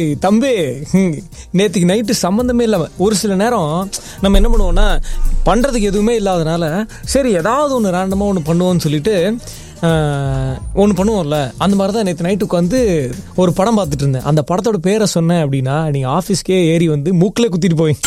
தம்பி ஹம், நேத்துக்கு நைட்டு சம்மந்தமே இல்லாம ஒரு சில நேரம் நம்ம என்ன பண்ணுவோம்னா பண்றதுக்கு எதுவுமே இல்லாதனால சரி ஏதாவது ஒன்று ரேண்டமாக ஒன்று பண்ணுவோம்னு சொல்லிட்டு ஒன்று பண்ணுவோம்ல அந்த மாதிரி தான் நேற்று நைட்டு உட்காந்து ஒரு படம் பார்த்துட்டு இருந்தேன் அந்த படத்தோட பேரை சொன்னேன் அப்படின்னா நீங்கள் ஆஃபீஸ்க்கே ஏறி வந்து மூக்கில் குத்திட்டு போவீங்க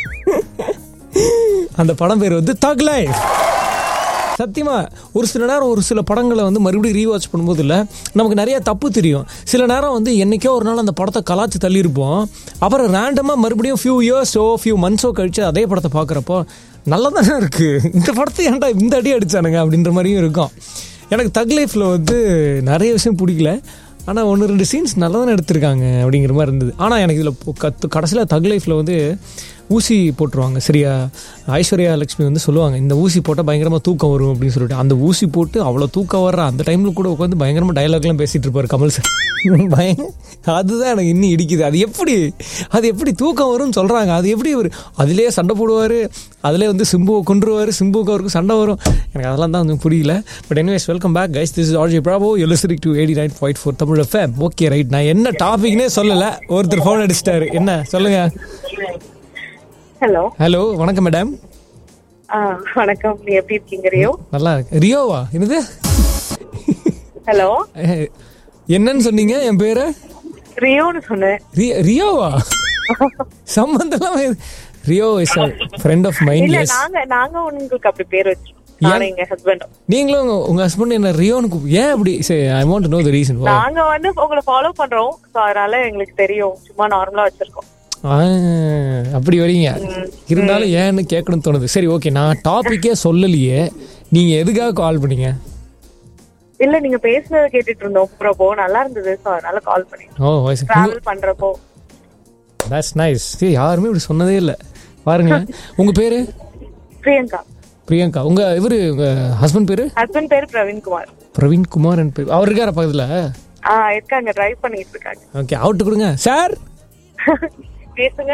அந்த படம் பேர் வந்து தக் லைஃப் சத்தியமா ஒரு சில நேரம் ஒரு சில படங்களை வந்து மறுபடியும் ரீவாட்ச் பண்ணும்போது இல்லை நமக்கு நிறைய தப்பு தெரியும் சில நேரம் வந்து என்னைக்கோ ஒரு நாள் அந்த படத்தை கலாச்சு தள்ளியிருப்போம் அப்புறம் ரேண்டமாக மறுபடியும் ஃபியூ இயர்ஸோ ஃபியூ மந்த்ஸோ கழிச்சு அதே படத்தை பார்க்குறப்போ நல்லா தானே இருக்கு இந்த படத்தை ஏன்டா இந்த அடி அடிச்சானுங்க அப்படின்ற மாதிரியும் இருக்கும் எனக்கு தக் லைஃப்பில் வந்து நிறைய விஷயம் பிடிக்கல ஆனால் ஒன்று ரெண்டு சீன்ஸ் நல்லா தானே எடுத்திருக்காங்க அப்படிங்கிற மாதிரி இருந்தது ஆனால் எனக்கு இதில் கத்து கடைசியில் தக் லைஃப்பில் வந்து ஊசி போட்டுருவாங்க சரியா ஐஸ்வர்யா லட்சுமி வந்து சொல்லுவாங்க இந்த ஊசி போட்டால் பயங்கரமாக தூக்கம் வரும் அப்படின்னு சொல்லிட்டு அந்த ஊசி போட்டு அவ்வளோ தூக்கம் வர்ற அந்த டைமில் கூட உட்காந்து பயங்கரமாக டைலாக்லாம் பேசிகிட்டு இருப்பார் கமல் சார் பய அதுதான் எனக்கு இன்னும் இடிக்குது அது எப்படி அது எப்படி தூக்கம் வரும்னு சொல்கிறாங்க அது எப்படி ஒரு அதிலே சண்டை போடுவார் அதிலே வந்து சிம்புவை கொண்டுருவார் சிம்புவுக்கு அவருக்கு சண்டை வரும் எனக்கு அதெல்லாம் தான் வந்து புரியல but anyways welcome back guys this is RJ Bravo எலிசரிக் to eighty nine point four Tamil FM okay right நான் என்ன டாபிக்னே சொல்லலை ஒருத்தர் ஃபோன் அடிச்சிட்டாரு என்ன சொல்லுங்கள் ஹலோ ஹலோ வணக்கம் மேடம் ஆ வணக்கம் நீ எப்படி இருக்கீங்க ரியோ நல்லா இருக்கு ரியோவா என்னது ஹலோ eh, என்னன்னு சொன்னீங்க என் பேரு ரியோன்னு சொன்னேன் ரி- ரியோவா சம்பந்தம் Rio is friend of mind இல்ல எஸ் நாங்க நாங்க உங்களுக்கு அப்படி பேர் வச்சிருக்கோம் நானும் எங்க ஹஸ்பண்டும் நீங்களும் உங்க உங்க ஹஸ்பண்ட் என்ன ரியோன்னு கூப்பி ஏன் அப்படி சரி I want know the reason நாங்க வந்து உங்களை ஃபாலோ பண்றோம் சோ அதனால எங்களுக்கு தெரியும் சும்மா நார்மலா வச்சிருக்கோம் அப்படி வரீங்க இருந்தாலும் ஏன்னு கேட்கணும்னு தோணுது சரி ஓகே நான் டாபிக்கே சொல்லலையே நீங்க எதுக்காக கால் பண்ணீங்க இல்ல நீங்க பேசுனதை கேட்டுட்டு இருந்தோம் ப்ரோபோ நல்லா இருந்தது சோ அதனால கால் பண்ணி ஓ வயசு டிராவல் பண்றப்போ தட்ஸ் நைஸ் சரி யாருமே இப்படி சொன்னதே இல்லை பாருங்க உங்க பேரு பிரியங்கா பிரியங்கா உங்க இவரு உங்க ஹஸ்பண்ட் பேரு ஹஸ்பண்ட் பேரு பிரவீன்குமார் பிரவீன் குமார் பேர் அவர் இருக்கார பக்கத்துல ஆ இருக்காங்க டிரைவ் பண்ணிட்டு இருக்காங்க ஓகே அவுட் கொடுங்க சார் பேசுங்க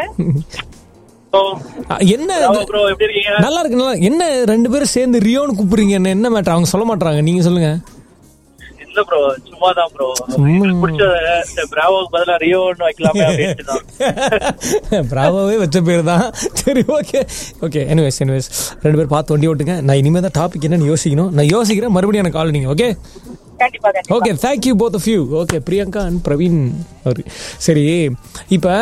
என்ன இது? நல்லா இருக்கு நல்லா என்ன ரெண்டு பேரும் சேர்ந்து ரியோன்னு கூப்பிடுறீங்க என்ன என்ன மேட்டர் அவங்க சொல்ல மாட்டாங்க நீங்க சொல்லுங்க இல்ல ப்ரோ சும்மா தான் ப்ரோ எங்களுக்கு பிடிச்ச பிராவோக்கு பதிலா ரியோன்னு வைக்கலாமே அப்படின்ட்டு தான் பிராவாவே வச்ச பேர் தான் சரி ஓகே ஓகே எனிவேஸ் எனிவேஸ் ரெண்டு பேர் பார்த்து வண்டி ஓட்டுங்க நான் இனிமேல் தான் டாபிக் என்னன்னு யோசிக்கணும் நான் யோசிக்கிறேன் மறுபடியும் எனக்கு கால் நீங்க ஓகே கண்டிப்பா கண்டிப்பா okay thank you both of you okay Priyanka and Praveen அவர் சரி இப்போ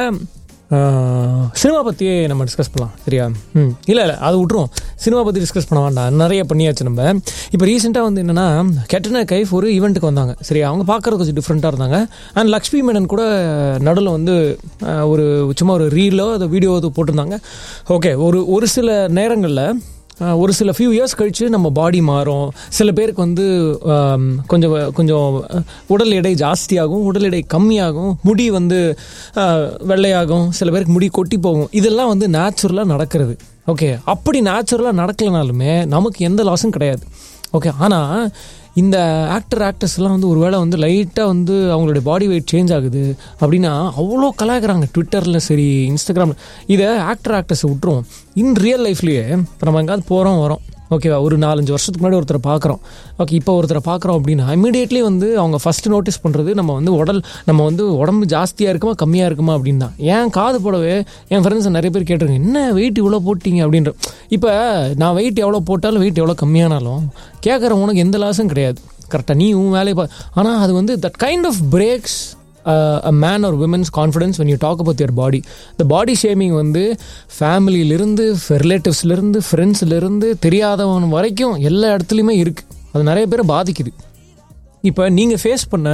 சினிமா பற்றியே நம்ம டிஸ்கஸ் பண்ணலாம் சரியா ம் இல்லை இல்லை அது விட்ருவோம் சினிமா பற்றி டிஸ்கஸ் பண்ண வேண்டாம் நிறைய பண்ணியாச்சு நம்ம இப்போ ரீசெண்டாக வந்து என்னென்னா கெட்டன கைஃப் ஒரு ஈவெண்ட்டுக்கு வந்தாங்க சரியா அவங்க பார்க்குறது கொஞ்சம் டிஃப்ரெண்ட்டாக இருந்தாங்க அண்ட் லக்ஷ்மி மேனன் கூட நடுவில் வந்து அஹ், ஒரு சும்மா ஒரு ரீலோ அது வீடியோ அது போட்டிருந்தாங்க ஓகே ஒரு ஒரு சில நேரங்களில் ஆஹ் ஒரு சில ஃபியூ இயர்ஸ் கழித்து நம்ம பாடி மாறும் சில பேருக்கு வந்து ஆம், கொஞ்சம் கொஞ்சம் அஹ், உடல் எடை ஜாஸ்தியாகும் உடல் எடை கம்மியாகும் முடி வந்து ஆஹ், வெள்ளையாகும் சில பேருக்கு முடி கொட்டி போகும் இதெல்லாம் வந்து நேச்சுரலாக நடக்கிறது ஓகே அப்படி நேச்சுரலாக நடக்கலைனாலுமே நமக்கு எந்த லாஸும் கிடையாது ஓகே ஆனால் இந்த ஆக்டர் ஆக்டர்ஸ்லாம் வந்து ஒருவேளை வந்து லைட்டாக வந்து அவங்களுடைய பாடி வெயிட் சேஞ்ச் ஆகுது அப்படின்னா அவ்வளோ கலாய்க்கிறாங்க ட்விட்டரில் சரி இன்ஸ்டாகிராம் இதை ஆக்டர் ஆக்டர்ஸை விட்டுருவோம் இன் ரியல் லைஃப்லேயே இப்போ நம்ம எங்கேயாவது போகிறோம் வரோம் ஓகேவா ஒரு நாலஞ்சு வருஷத்துக்கு முன்னாடி ஒருத்தரை பார்க்குறோம் ஓகே இப்போ ஒருத்தரை பார்க்குறோம் அப்படின்னா இமீடியட்லி வந்து அவங்க ஃபஸ்ட்டு நோட்டீஸ் பண்ணுறது நம்ம வந்து உடல் நம்ம வந்து உடம்பு ஜாஸ்தியாக இருக்குமா கம்மியாக இருக்குமா அப்படின்னு தான் ஏன் காது போடவே என் ஃப்ரெண்ட்ஸ் நிறைய பேர் கேட்டிருங்க என்ன வெயிட் இவ்வளோ போட்டீங்க அப்படின்ற இப்போ நான் வெயிட் எவ்வளோ போட்டாலும் வெயிட் எவ்வளோ கம்மியானாலும் கேட்குறவனுக்கு எந்த லாஸும் கிடையாது கரெக்டாக நீ உன் வேலையை பா ஆனால் அது வந்து that kind of breaks a man ஒரு women's confidence when you talk about your body இந்த பாடி ஷேமிங் வந்து ஃபேமிலியிலிருந்து ரிலேட்டிவ்ஸ்லேருந்து ஃப்ரெண்ட்ஸ்லேருந்து தெரியாதவன் வரைக்கும் எல்லா இடத்துலையுமே இருக்குது அது நிறைய பேரை பாதிக்குது இப்போ நீங்கள் ஃபேஸ் பண்ண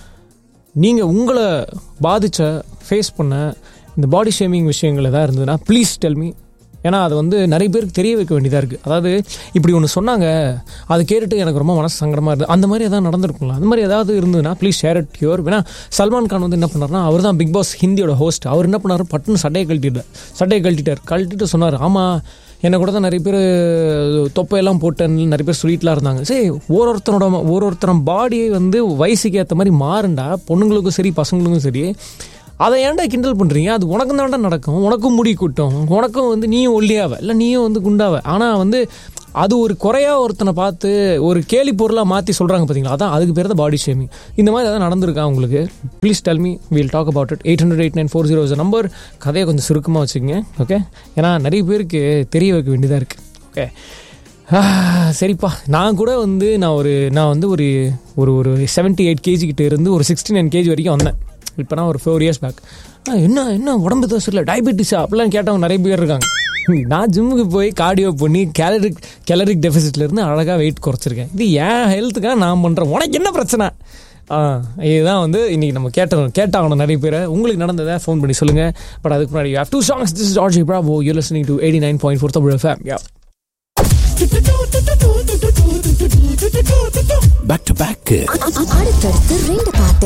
நீங்கள் உங்களை பாதித்த ஃபேஸ் பண்ண இந்த பாடி ஷேமிங் விஷயங்கள் எதாவது இருந்ததுன்னா ப்ளீஸ் டெல் மீ ஏன்னா அது வந்து நிறைய பேருக்கு தெரிய வைக்க வேண்டியதாக இருக்குது அதாவது இப்படி ஒன்று சொன்னாங்க அது கேட்டுட்டு எனக்கு ரொம்ப மனசு சங்கடமாக இருந்தது அந்த மாதிரி எதாவது நடந்திருக்குங்களா அந்த மாதிரி ஏதாவது இருந்ததுன்னா ப்ளீஸ் ஷேர் இட் யூர் ஏன்னா சல்மான் கான் வந்து என்ன பண்ணார்னா அவர் தான் பிக் பாஸ் ஹிந்தியோட ஹோஸ்ட் அவர் என்ன பண்ணார் பட்டுன்னு சட்டையை கழட்டிட்டார் சட்டையை கழட்டிட்டார் கழட்டிட்டு சொன்னார் ஆமாம் என்னை கூட தான் நிறைய பேர் தொப்பையெல்லாம் போட்டேன்னு நிறைய பேர் சொல்லிட்டுலாம் இருந்தாங்க சரி ஒரு ஒருத்தனோட ஒரு ஒருத்தரம் பாடியை வந்து வயசுக்கு ஏற்ற மாதிரி மாறுண்டா பொண்ணுங்களுக்கும் சரி பசங்களுக்கும் சரி அதை ஏன்டா கிண்டல் பண்ணுறீங்க அது உனக்கும் தான்டா நடக்கும் உனக்கும் முடி கூட்டம் உனக்கும் வந்து நீயும் ஒல்லியாவ இல்லை நீயும் வந்து குண்டாவ ஆனால் வந்து அது ஒரு குறையா ஒருத்தனை பார்த்து ஒரு கேலி பொருளாக மாற்றி சொல்கிறாங்க பார்த்தீங்களா அதான் அதுக்கு பேர் தான் பாடி ஷேமிங் இந்த மாதிரி ஏதாவது நடந்திருக்கா உங்களுக்கு please tell me will talk about it eight hundred eight nine four zero number கதையை கொஞ்சம் சுருக்கமாக வச்சுக்கோங்க ஓகே ஏன்னா நிறைய பேருக்கு தெரிய வைக்க வேண்டியதாக இருக்குது ஓகே சரிப்பா நான் கூட வந்து நான் ஒரு நான் வந்து ஒரு ஒரு ஒரு செவன்ட்டி எயிட் கேஜி கிட்ட இருந்து ஒரு சிக்ஸ்டி நைன் கேஜி வரைக்கும் வந்தேன் இப்போ நான் ஒரு ஃபோர் இயர்ஸ் பேக் என்ன என்ன உடம்பு தான் சரியில்லை டயபெட்டிஸா அப்படிலாம் கேட்டவங்க நிறைய பேர் இருக்காங்க நான் ஜிம்முக்கு போய் கார்டியோ பண்ணி கேலரிக் கேலரிக் டெபிசிட்லேருந்து அழகாக வெயிட் குறைச்சிருக்கேன் இது என் ஹெல்த்துக்காக நான் பண்ணுறேன் உனக்கு என்ன பிரச்சனை ஆ இதுதான் வந்து இன்னைக்கு நம்ம கேட்ட கேட்டாகணும் நிறைய பேரை உங்களுக்கு நடந்ததை ஃபோன் பண்ணி சொல்லுங்கள் பட் அதுக்கு முன்னாடி have two songs this is RJ Bravo you listening to eighty nine point four Tamil FM yeah back to back அடுத்தடுத்து ரெண்டு பாட்டு